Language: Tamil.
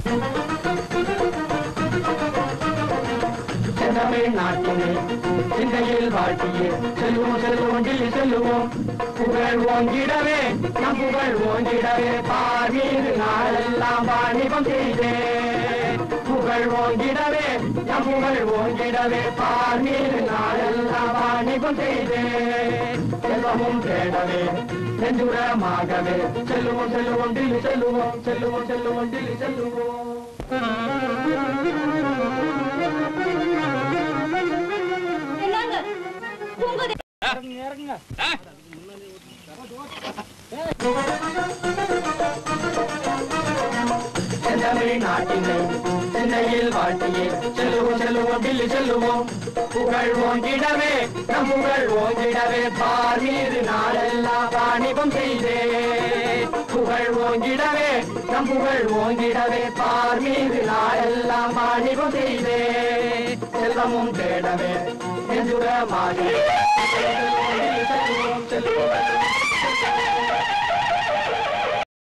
தமிழ்நாட்டிலே சிந்தையில் வாழ்க்கையே செல்வோம் செல்வோம் டில்லி செல்லுவோம் புகழ் ஓங்கிடவே நம் புகழ் ஓங்கிடவே பார்வீர் நாளெல்லாம் வாணிபம் செய்தே புகழ் ஓங்கிடவே நம் புகழ் ஓங்கிடவே பார்வீர் நாளெல்லாம் வாணிபம் செய்தே செல்வமும் தேடவே நெஞ்சுரமாகவே செல்லுவோம் செல்லுவோம் டில்லி செல்லுவோம் செல்லுவோம் செல்லுவோம் டில்லி செல்லுவோம் என்னங்க பூங்குதி தமிழ்நாட்டினை சென்னையில் வாழ்க்கையே செல்லுவோம் செல்லுவோம் டில்லி செல்லுவோம் புகழ் ஓங்கிடவே நம் புகழ் ஓங்கிடவே பார் மீது நாளெல்லாம் வாணிபம் செய்தே புகழ் ஓங்கிடவே நம் புகழ் ஓங்கிடவே பார் மீது நாளெல்லாம் வாணிபம் செய்தே செல்வமும் தேடவே நெஞ்சுரமாக செல்லுவோம் செல்லுவோம் செல்லுவோம்